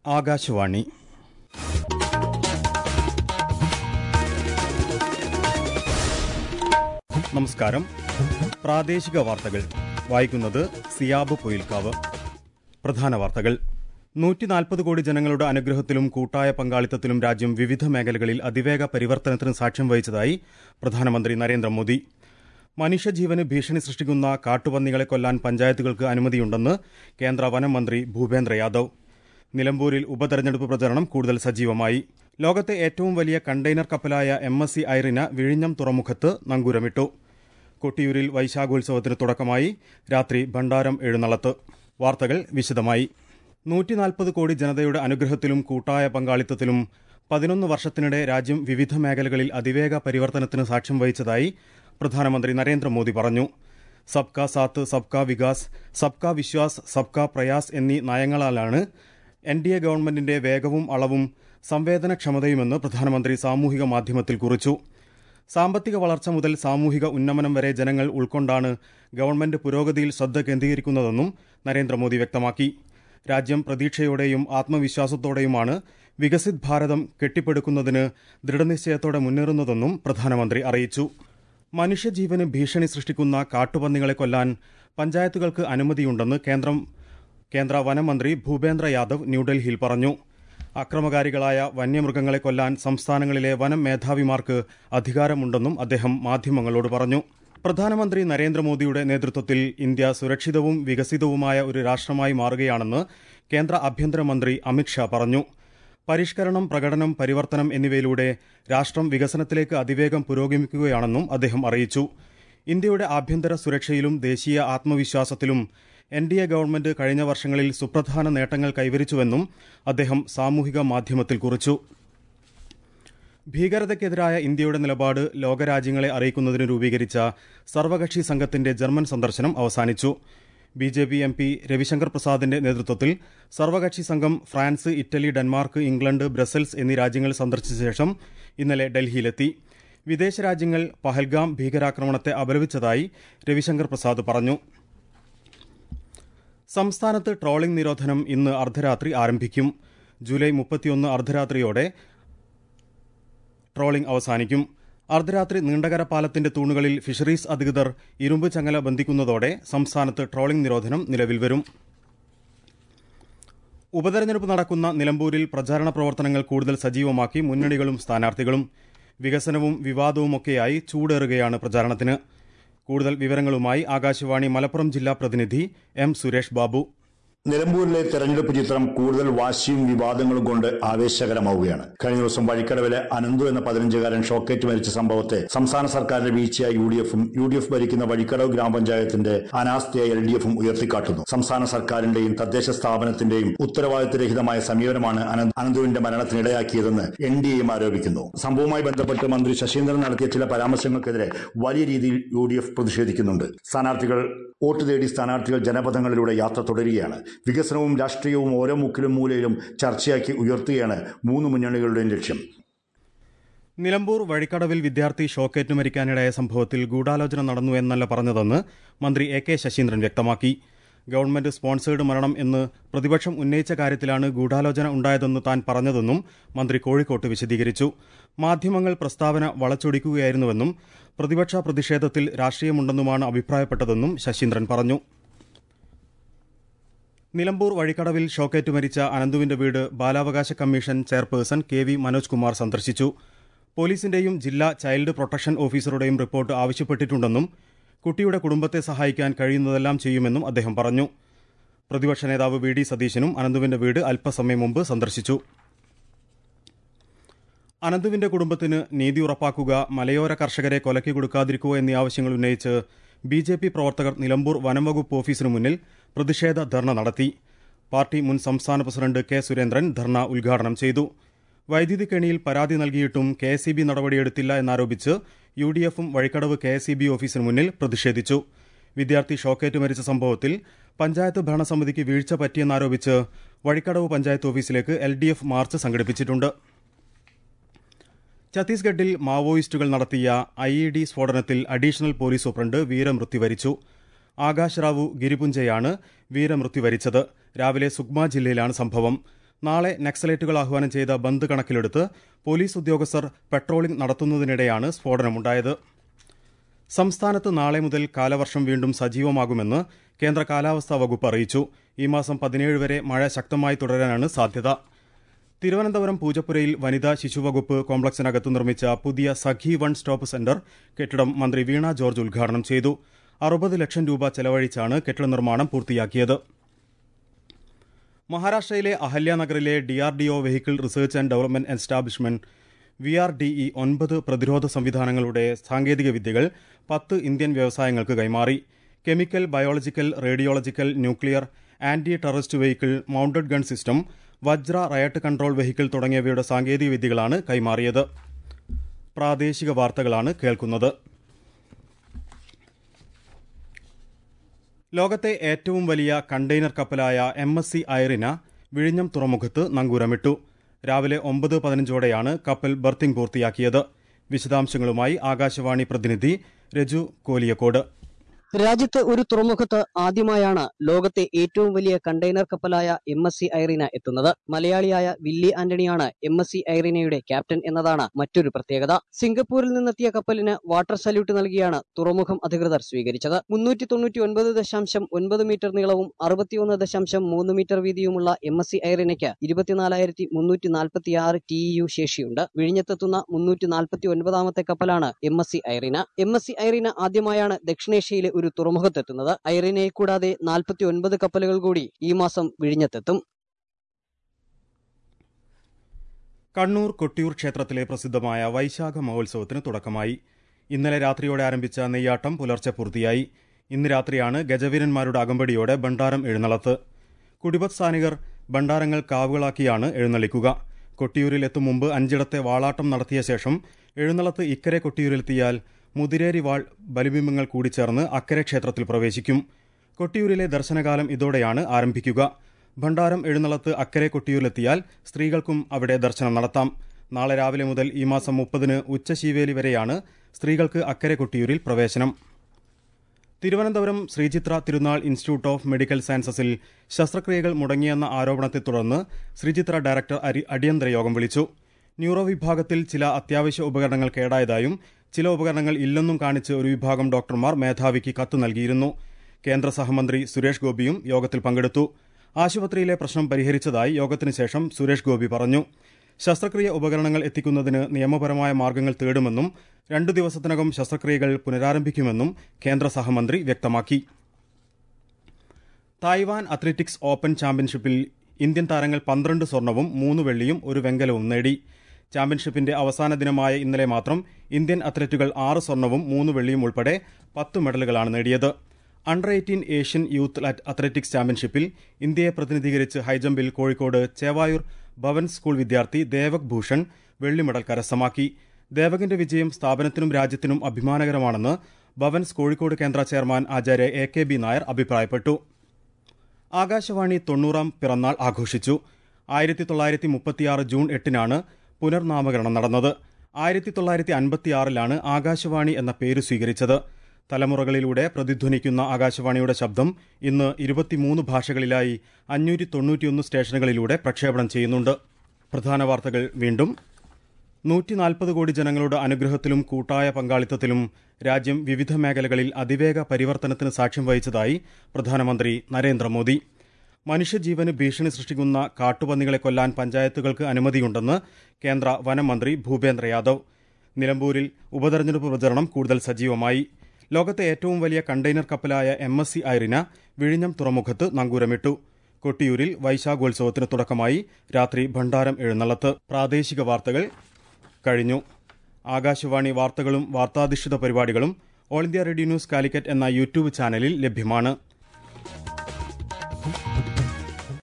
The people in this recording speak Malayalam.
ആകാശവാണി നമസ്കാരം പ്രാദേശിക വാർത്തകൾ വായിക്കുന്നത് സിയാബ് പൊയിൽക്കാവ് പ്രധാന വാർത്തകൾ നൂറ്റി നാൽപ്പത് കോടി ജനങ്ങളുടെ അനുഗ്രഹത്തിലും കൂട്ടായ പങ്കാളിത്തത്തിലും രാജ്യം വിവിധ മേഖലകളിൽ അതിവേഗ പരിവർത്തനത്തിന് സാക്ഷ്യം വഹിച്ചതായി പ്രധാനമന്ത്രി നരേന്ദ്രമോദി മനുഷ്യജീവന് ഭീഷണി സൃഷ്ടിക്കുന്ന കാട്ടുപന്നികളെ കൊല്ലാൻ പഞ്ചായത്തുകൾക്ക് അനുമതിയുണ്ടെന്ന് കേന്ദ്ര വനം മന്ത്രി ഭൂപേന്ദ്ര യാദവ് നിലമ്പൂരിൽ ഉപതെരഞ്ഞെടുപ്പ് പ്രചരണം കൂടുതൽ സജീവമായി ലോകത്തെ ഏറ്റവും വലിയ കണ്ടെയ്നർ കപ്പലായ എം എസ് സി ഐറിന വിഴിഞ്ഞം തുറമുഖത്ത് നങ്കൂരമിട്ടു കൊട്ടിയൂരിൽ വൈശാഖോത്സവത്തിന് തുടക്കമായി രാത്രി ഭണ്ഡാരം എഴുന്നള്ളത്ത് വാർത്തകൾ വിശദമായി നൂറ്റിനാൽപ്പത് കോടി ജനതയുടെ അനുഗ്രഹത്തിലും കൂട്ടായ പങ്കാളിത്തത്തിലും പതിനൊന്ന് വർഷത്തിനിടെ രാജ്യം വിവിധ മേഖലകളിൽ അതിവേഗ പരിവർത്തനത്തിന് സാക്ഷ്യം വഹിച്ചതായി പ്രധാനമന്ത്രി നരേന്ദ്രമോദി പറഞ്ഞു സബ്കാ സാത്ത് സബ്കാ വികാസ് സബ്കാ വിശ്വാസ് സബ്കാ പ്രയാസ് എന്നീ നയങ്ങളാലാണ് എൻ ഡി എ ഗവൺമെന്റിന്റെ വേഗവും അളവും സംവേദനക്ഷമതയുമെന്ന് പ്രധാനമന്ത്രി സാമൂഹിക മാധ്യമത്തിൽ കുറിച്ചു സാമ്പത്തിക വളർച്ച മുതൽ സാമൂഹിക ഉന്നമനം വരെ ജനങ്ങൾ ഉൾക്കൊണ്ടാണ് ഗവൺമെന്റ് പുരോഗതിയിൽ ശ്രദ്ധ കേന്ദ്രീകരിക്കുന്നതെന്നും നരേന്ദ്രമോദി വ്യക്തമാക്കി രാജ്യം പ്രതീക്ഷയോടെയും ആത്മവിശ്വാസത്തോടെയുമാണ് വികസിത് ഭാരതം കെട്ടിപ്പടുക്കുന്നതിന് ദൃഢനിശ്ചയത്തോടെ മുന്നേറുന്നതെന്നും പ്രധാനമന്ത്രി അറിയിച്ചു മനുഷ്യജീവന് ഭീഷണി സൃഷ്ടിക്കുന്ന കാട്ടുപന്നികളെ കൊല്ലാൻ പഞ്ചായത്തുകൾക്ക് അനുമതിയുണ്ടെന്ന് കേന്ദ്രം കേന്ദ്ര വനമന്ത്രി ഭൂപേന്ദ്ര യാദവ് ന്യൂഡൽഹിയിൽ പറഞ്ഞു അക്രമകാരികളായ വന്യമൃഗങ്ങളെ കൊല്ലാൻ സംസ്ഥാനങ്ങളിലെ വനം മേധാവിമാർക്ക് അധികാരമുണ്ടെന്നും അദ്ദേഹം മാധ്യമങ്ങളോട് പറഞ്ഞു പ്രധാനമന്ത്രി നരേന്ദ്രമോദിയുടെ നേതൃത്വത്തിൽ ഇന്ത്യ സുരക്ഷിതവും വികസിതവുമായ ഒരു രാഷ്ട്രമായി മാറുകയാണെന്ന് കേന്ദ്ര ആഭ്യന്തരമന്ത്രി അമിത്ഷാ പറഞ്ഞു പരിഷ്കരണം പ്രകടനം പരിവർത്തനം എന്നിവയിലൂടെ രാഷ്ട്രം വികസനത്തിലേക്ക് അതിവേഗം പുരോഗമിക്കുകയാണെന്നും അദ്ദേഹം അറിയിച്ചു ഇന്ത്യയുടെ ആഭ്യന്തര സുരക്ഷയിലും ദേശീയ ആത്മവിശ്വാസത്തിലും എൻ ഡി എ ഗവൺമെന്റ് കഴിഞ്ഞ വർഷങ്ങളിൽ സുപ്രധാന നേട്ടങ്ങൾ കൈവരിച്ചുവെന്നും അദ്ദേഹം സാമൂഹിക മാധ്യമത്തിൽ കുറിച്ചു ഭീകരതയ്ക്കെതിരായ ഇന്ത്യയുടെ നിലപാട് ലോകരാജ്യങ്ങളെ അറിയിക്കുന്നതിന് രൂപീകരിച്ച സർവകക്ഷി സംഘത്തിന്റെ ജർമ്മൻ സന്ദർശനം അവസാനിച്ചു B J P M P Ravishankar പ്രസാദിന്റെ നേതൃത്വത്തിൽ സർവകക്ഷി സംഘം France Italy Denmark England Brussels എന്നീ രാജ്യങ്ങൾ സന്ദർശിച്ച ശേഷം ഇന്നലെ ഡൽഹിയിലെത്തി വിദേശ രാജ്യങ്ങൾ പഹൽഗാം ഭീകരാക്രമണത്തെ അപലപിച്ചതായി രവിശങ്കർ പ്രസാദ് പറഞ്ഞു സംസ്ഥാനത്ത് ട്രോളിംഗ് നിരോധനം ഇന്ന് അർദ്ധരാത്രി ആരംഭിക്കും ജൂലൈ മുപ്പത്തിയൊന്ന് അർദ്ധരാത്രിയോടെ ട്രോളിംഗ് അവസാനിക്കും അർദ്ധരാത്രി നീണ്ടകര പാലത്തിന്റെ തൂണുകളിൽ ഫിഷറീസ് അധികൃതർ ഇരുമ്പ് ചങ്ങല ബന്ധിക്കുന്നതോടെ സംസ്ഥാനത്ത് ട്രോളിംഗ് നിരോധനം നിലവിൽ വരും ഉപതെരഞ്ഞെടുപ്പ് നടക്കുന്ന നിലമ്പൂരിൽ പ്രചാരണ പ്രവർത്തനങ്ങൾ കൂടുതൽ സജീവമാക്കി മുന്നണികളും സ്ഥാനാർത്ഥികളും വികസനവും വിവാദവുമൊക്കെയായി ചൂടേറുകയാണ് പ്രചാരണത്തിന് കൂടുതൽ വിവരങ്ങളുമായി ആകാശവാണി മലപ്പുറം ജില്ലാ പ്രതിനിധി എം സുരേഷ് ബാബു നിലമ്പൂരിലെ തെരഞ്ഞെടുപ്പ് ചിത്രം കൂടുതൽ വാശിയും വിവാദങ്ങളും കൊണ്ട് ആവേശകരമാവുകയാണ് കഴിഞ്ഞ ദിവസം വഴിക്കടവിലെ അനന്തു എന്ന പതിനഞ്ചുകാരൻ ഷോക്കേറ്റ് മരിച്ച സംഭവത്തെ സംസ്ഥാന സർക്കാരിന്റെ വീഴ്ചയായി യു ഡി എഫും യു ഡി എഫ് ഭരിക്കുന്ന വഴിക്കടവ് ഗ്രാമപഞ്ചായത്തിന്റെ അനാസ്ഥയെ എൽ ഡി എഫും ഉയർത്തിക്കാട്ടുന്നു സംസ്ഥാന സർക്കാരിന്റെയും തദ്ദേശ സ്ഥാപനത്തിന്റെയും ഉത്തരവാദിത്തരഹിതമായ സമീപനമാണ് അനന്തുവിന്റെ മരണത്തിനിടയാക്കിയതെന്ന് എൻ ഡി എയും ആരോപിക്കുന്നു സംഭവവുമായി ബന്ധപ്പെട്ട് മന്ത്രി ശശീന്ദ്രൻ നടത്തിയ ചില പരാമർശങ്ങൾക്കെതിരെ വലിയ രീതിയിൽ യു ഡി എഫ് പ്രതിഷേധിക്കുന്നുണ്ട് സ്ഥാനാർത്ഥികൾ വോട്ട് തേടി സ്ഥാനാർത്ഥികൾ ജനപഥങ്ങളിലൂടെ യാത്ര തുടരുകയാണ് വികസനവും രാഷ്ട്രീയവും ഓരോ മുക്കിലും മൂലയിലും ചർച്ചയാക്കി ഉയർത്തുകയാണ് മൂന്ന് മുന്നണികളുടെയും ലക്ഷ്യം നിലമ്പൂർ വഴിക്കടവിൽ വിദ്യാർത്ഥി ഷോക്കേറ്റ് മരിക്കാനിടയായ സംഭവത്തിൽ ഗൂഢാലോചന നടന്നു എന്നല്ല പറഞ്ഞതെന്ന് മന്ത്രി എ കെ ശശീന്ദ്രൻ വ്യക്തമാക്കി ഗവൺമെന്റ് സ്പോൺസേഡ് മരണം എന്ന് പ്രതിപക്ഷം ഉന്നയിച്ച കാര്യത്തിലാണ് ഗൂഢാലോചന ഉണ്ടായതെന്ന് താൻ പറഞ്ഞതെന്നും മന്ത്രി കോഴിക്കോട്ട് വിശദീകരിച്ചു മാധ്യമങ്ങൾ പ്രസ്താവന വളച്ചൊടിക്കുകയായിരുന്നുവെന്നും പ്രതിപക്ഷ പ്രതിഷേധത്തിൽ രാഷ്ട്രീയമുണ്ടെന്നുമാണ് അഭിപ്രായപ്പെട്ടതെന്നും ശശീന്ദ്രൻ പറഞ്ഞു നിലമ്പൂർ വഴിക്കടവിൽ ഷോക്കേറ്റ് മരിച്ച അനന്തുവിന്റെ വീട് ബാലാവകാശ commission chairperson K V Manoj Kumar സന്ദർശിച്ചു പോലീസിന്റെയും ജില്ലാ ചൈൽഡ് പ്രൊട്ടക്ഷൻ ഓഫീസറുടെയും റിപ്പോർട്ട് ആവശ്യപ്പെട്ടിട്ടുണ്ടെന്നും കുട്ടിയുടെ കുടുംബത്തെ സഹായിക്കാൻ കഴിയുന്നതെല്ലാം ചെയ്യുമെന്നും അദ്ദേഹം പറഞ്ഞു പ്രതിപക്ഷ നേതാവ് വി ഡി സതീശനും അനന്തുവിന്റെ വീട് അല്പസമയം മുമ്പ് സന്ദർശിച്ചു അനന്തുവിന്റെ കുടുംബത്തിന് നീതി ഉറപ്പാക്കുക മലയോര കർഷകരെ കൊലക്കി കൊടുക്കാതിരിക്കുക എന്നീ ആവശ്യങ്ങൾ ഉന്നയിച്ച് ബി ജെ പി പ്രവർത്തകർ നിലമ്പൂർ വനംവകുപ്പ് ഓഫീസിനു മുന്നിൽ പ്രതിഷേധ ധർണ നടത്തി പാർട്ടി മുൻ സംസ്ഥാന പ്രസിഡന്റ് കെ സുരേന്ദ്രൻ ധർണ ഉദ്ഘാടനം ചെയ്തു വൈദ്യുതി കെണിയിൽ പരാതി നൽകിയിട്ടും കെ എസ് ബി നടപടിയെടുത്തില്ല എന്നാരോപിച്ച് യു ഡി എഫും വഴിക്കടവ് കെ എസ് ബി ഓഫീസിന് മുന്നിൽ പ്രതിഷേധിച്ചു വിദ്യാർത്ഥി ഷോക്കേറ്റ് മരിച്ച സംഭവത്തിൽ പഞ്ചായത്ത് ഭരണസമിതിക്ക് വീഴ്ച പറ്റിയെന്നാരോപിച്ച് വഴിക്കടവ് പഞ്ചായത്ത് ഓഫീസിലേക്ക് എൽ ഡി എഫ് മാർച്ച് സംഘടിപ്പിച്ചിട്ടുണ്ട് ഛത്തീസ്ഗഡിൽ മാവോയിസ്റ്റുകൾ നടത്തിയ ഐ ഇ ഡി സ്ഫോടനത്തിൽ അഡീഷണൽ പോലീസ് സൂപ്രണ്ട് വീരമൃത്യു വരിച്ചു ആകാശ് റാവു ഗിരിപുഞ്ചയാണ് വീരമൃത്യു വരിച്ചത് രാവിലെ സുഗ്മ ജില്ലയിലാണ് സംഭവം നാളെ നക്സലേറ്റുകൾ ആഹ്വാനം ചെയ്ത ബന്ദ് കണക്കിലെടുത്ത് പോലീസ് ഉദ്യോഗസ്ഥർ പെട്രോളിംഗ് നടത്തുന്നതിനിടെയാണ് സ്ഫോടനമുണ്ടായത് സംസ്ഥാനത്ത് നാളെ മുതൽ കാലവർഷം വീണ്ടും സജീവമാകുമെന്ന് കേന്ദ്ര കാലാവസ്ഥാ വകുപ്പ് അറിയിച്ചു ഈ മാസം പതിനേഴ് വരെ മഴ ശക്തമായി തുടരാനാണ് സാധ്യത തിരുവനന്തപുരം പൂജപ്പുരയിൽ വനിതാ ശിശുവകുപ്പ് കോംപ്ലക്സിനകത്ത് നിർമ്മിച്ച പുതിയ സഖി വൺ സ്റ്റോപ്പ് സെന്റർ കെട്ടിടം മന്ത്രി വീണ ജോർജ് ഉദ്ഘാടനം ചെയ്തു അറുപത് ലക്ഷം രൂപ ചെലവഴിച്ചാണ് കെട്ടിട നിർമ്മാണം പൂർത്തിയാക്കിയത് മഹാരാഷ്ട്രയിലെ അഹല്യാനഗറിലെ DRDO vehicle research and development establishment V R DE ഒൻപത് പ്രതിരോധ സംവിധാനങ്ങളുടെ സാങ്കേതിക വിദ്യകൾ പത്ത് ഇന്ത്യൻ വ്യവസായങ്ങൾക്ക് കൈമാറി chemical biological radiological nuclear anti terrorist vehicle mounted gun system Vajra riot control vehicle തുടങ്ങിയവയുടെ സാങ്കേതിക വിദ്യകളാണ് കൈമാറിയത് പ്രാദേശിക വാർത്തകളാണ് കേൾക്കുന്നത് ലോകത്തെ ഏറ്റവും വലിയ കണ്ടെയ്നർ കപ്പലായ എം എസ് സി ഐറിന വിഴിഞ്ഞം തുറമുഖത്ത് നങ്കൂരമിട്ടു രാവിലെ ഒമ്പത് പതിനഞ്ചോടെയാണ് കപ്പൽ ബർത്തിംഗ് പൂർത്തിയാക്കിയത് വിശദാംശങ്ങളുമായി ആകാശവാണി പ്രതിനിധി രജു കോലിയക്കോട് രാജ്യത്ത് ഒരു തുറമുഖത്ത് ആദ്യമായാണ് ലോകത്തെ ഏറ്റവും വലിയ കണ്ടെയ്നർ കപ്പലായ എം എസ് സി ഐറിന എത്തുന്നത് മലയാളിയായ വില്ലി ആന്റണിയാണ് എം എസ് സി ഐറിനയുടെ ക്യാപ്റ്റൻ എന്നതാണ് മറ്റൊരു പ്രത്യേകത സിംഗപ്പൂരിൽ നിന്നെത്തിയ കപ്പലിന് വാട്ടർ സല്യൂട്ട് നൽകിയാണ് തുറമുഖം അധികൃതർ സ്വീകരിച്ചത് മുന്നൂറ്റി തൊണ്ണൂറ്റി ഒൻപത് ദശാംശം ഒൻപത് മീറ്റർ നീളവും അറുപത്തിയൊന്ന് ദശാംശം മൂന്ന് മീറ്റർ വീതിയുമുള്ള എം എസ് സി ഐറിനയ്ക്ക് ഇരുപത്തിനാലായിരത്തി മുന്നൂറ്റി നാൽപ്പത്തി ആറ് ടി യു ശേഷിയുണ്ട് വിഴിഞ്ഞത്തെത്തുന്ന മുന്നൂറ്റി നാൽപ്പത്തി ഒൻപതാമത്തെ കപ്പലാണ് M S C Irina M S C Irina ആദ്യമായാണ് ദക്ഷിണേഷ്യയിലെ ഒരു തുറമുഖത്തെത്തുന്നത് ഐറിനയെ കൂടാതെ നാൽപ്പത്തി ഒൻപത് കപ്പലുകൾ കൂടി ഈ മാസം വിഴിഞ്ഞത്തെത്തും കണ്ണൂർ കൊട്ടിയൂർ ക്ഷേത്രത്തിലെ പ്രസിദ്ധമായ വൈശാഖ മഹോത്സവത്തിന് തുടക്കമായി ഇന്നലെ രാത്രിയോടെ ആരംഭിച്ച നെയ്യാട്ടം പുലർച്ചെ പൂർത്തിയായി ഇന്ന് രാത്രിയാണ് ഗജവീരന്മാരുടെ അകമ്പടിയോടെ ഭണ്ഡാരം എഴുന്നള്ളത്ത് കുടിപത് സ്ഥാനികർ ഭണ്ഡാരങ്ങൾ കാവുകളാക്കിയാണ് എഴുന്നള്ളിക്കുക കൊട്ടിയൂരിൽ എത്തും മുമ്പ് അഞ്ചിടത്തെ വാളാട്ടം നടത്തിയ ശേഷം എഴുന്നള്ളത്ത് ഇക്കരെ കൊട്ടിയൂരിലെത്തിയാൽ മുതിരേരി വാൾ ബലിബിംബങ്ങൾ കൂടിച്ചേർന്ന് അക്കരെ ക്ഷേത്രത്തിൽ പ്രവേശിക്കും കൊട്ടിയൂരിലെ ദർശനകാലം ഇതോടെയാണ് ആരംഭിക്കുക ഭണ്ഡാരം എഴുന്നള്ളത്ത് അക്കരെ കൊട്ടിയൂരിലെത്തിയാൽ സ്ത്രീകൾക്കും അവിടെ ദർശനം നടത്താം നാളെ രാവിലെ മുതൽ ഈ മാസം മുപ്പതിന് ഉച്ചശീവേലി വരെയാണ് സ്ത്രീകൾക്ക് അക്കരെ കൊട്ടിയൂരിൽ പ്രവേശനം തിരുവനന്തപുരം ശ്രീചിത്ര തിരുനാൾ ഇൻസ്റ്റിറ്റ്യൂട്ട് ഓഫ് മെഡിക്കൽ സയൻസസിൽ ശസ്ത്രക്രിയകൾ മുടങ്ങിയെന്ന ആരോപണത്തെ തുടർന്ന് ശ്രീചിത്ര ഡയറക്ടർ അടിയന്തര യോഗം വിളിച്ചു ന്യൂറോ വിഭാഗത്തിൽ ചില അത്യാവശ്യ ഉപകരണങ്ങൾ കേടായതായും ചില ഉപകരണങ്ങൾ ഇല്ലെന്നും കാണിച്ച് ഒരു വിഭാഗം ഡോക്ടർമാർ മേധാവിക്ക് കത്ത് നൽകിയിരുന്നു കേന്ദ്ര സഹമന്ത്രി സുരേഷ് ഗോപിയും യോഗത്തിൽ പങ്കെടുത്തു ആശുപത്രിയിലെ പ്രശ്നം പരിഹരിച്ചതായി യോഗത്തിന് ശേഷം സുരേഷ് ഗോപി പറഞ്ഞു ശസ്ത്രക്രിയ ഉപകരണങ്ങൾ എത്തിക്കുന്നതിന് നിയമപരമായ മാർഗങ്ങൾ തേടുമെന്നും രണ്ടു ദിവസത്തിനകം ശസ്ത്രക്രിയകൾ പുനരാരംഭിക്കുമെന്നും കേന്ദ്ര സഹമന്ത്രി വ്യക്തമാക്കി തായ്വാൻ അത്ലറ്റിക്സ് ഓപ്പൺ ചാമ്പ്യൻഷിപ്പിൽ ഇന്ത്യൻ താരങ്ങൾ പന്ത്രണ്ട് സ്വർണവും മൂന്ന് വെള്ളിയും ഒരു വെങ്കലവും നേടി ചാമ്പ്യൻഷിപ്പിന്റെ അവസാന ദിനമായ ഇന്നലെ മാത്രം ഇന്ത്യൻ അത്ലറ്റുകൾ ആറ് സ്വർണവും മൂന്ന് വെള്ളിയും ഉൾപ്പെടെ പത്ത് മെഡലുകളാണ് നേടിയത് under eighteen Asian youth athletics ചാമ്പ്യൻഷിപ്പിൽ ഇന്ത്യയെ പ്രതിനിധീകരിച്ച് ഹൈജമ്പിൽ കോഴിക്കോട് ചേവായൂർ ഭവൻ സ്കൂൾ വിദ്യാർത്ഥി ദേവക് ഭൂഷൺ വെള്ളി മെഡൽ കരസ്ഥമാക്കി ദേവകിന്റെ വിജയം സ്ഥാപനത്തിനും രാജ്യത്തിനും അഭിമാനകരമാണെന്ന് Bhavans Kozhikode Kendra chairman Acharya A K B Nair അഭിപ്രായപ്പെട്ടു ആകാശവാണി തൊണ്ണൂറാം പിറന്നാൾ ആഘോഷിച്ചു ആയിരത്തി തൊള്ളായിരത്തി മുപ്പത്തിയാറ് ജൂൺ എട്ടിനാണ് പുനർനാമകരണം നടന്നത് ആയിരത്തി തൊള്ളായിരത്തി അൻപത്തിയാറിലാണ് ആകാശവാണി എന്ന പേര് സ്വീകരിച്ചത് തലമുറകളിലൂടെ പ്രതിധ്വനിക്കുന്ന ആകാശവാണിയുടെ ശബ്ദം ഇന്ന് ഇരുപത്തിമൂന്ന് ഭാഷകളിലായി അഞ്ഞൂറ്റി തൊണ്ണൂറ്റിയൊന്ന് സ്റ്റേഷനുകളിലൂടെ പ്രക്ഷേപണം ചെയ്യുന്നുണ്ട് പ്രധാന വാർത്തകൾ വീണ്ടും നൂറ്റി നാൽപ്പത് കോടി ജനങ്ങളുടെ അനുഗ്രഹത്തിലും കൂട്ടായ പങ്കാളിത്തത്തിലും രാജ്യം വിവിധ മേഖലകളിൽ അതിവേഗ പരിവർത്തനത്തിന് സാക്ഷ്യം വഹിച്ചതായി പ്രധാനമന്ത്രി നരേന്ദ്രമോദി മനുഷ്യജീവന് ഭീഷണി സൃഷ്ടിക്കുന്ന കാട്ടുപന്നികളെ കൊല്ലാൻ പഞ്ചായത്തുകൾക്ക് അനുമതിയുണ്ടെന്ന് കേന്ദ്ര വനമന്ത്രി ഭൂപേന്ദ്ര യാദവ് നിലമ്പൂരിൽ ഉപതെരഞ്ഞെടുപ്പ് പ്രചരണം കൂടുതൽ സജീവമായി ലോകത്തെ ഏറ്റവും വലിയ കണ്ടെയ്നർ കപ്പലായ എം എസ് സി ഐറിന വിഴിഞ്ഞം തുറമുഖത്ത് നങ്കൂരമിട്ടു കൊട്ടിയൂരിൽ വൈശാഖോത്സവത്തിന് തുടക്കമായി രാത്രി ഭണ്ഡാരം എഴുന്നള്ളത്ത് പ്രാദേശിക വാർത്തകൾ കഴിഞ്ഞു ആകാശവാണി വാർത്തകളും വാർത്താധിഷ്ഠിത പരിപാടികളും All India Radio news Calicut എന്ന യൂട്യൂബ് ചാനലിൽ ലഭ്യമാണ്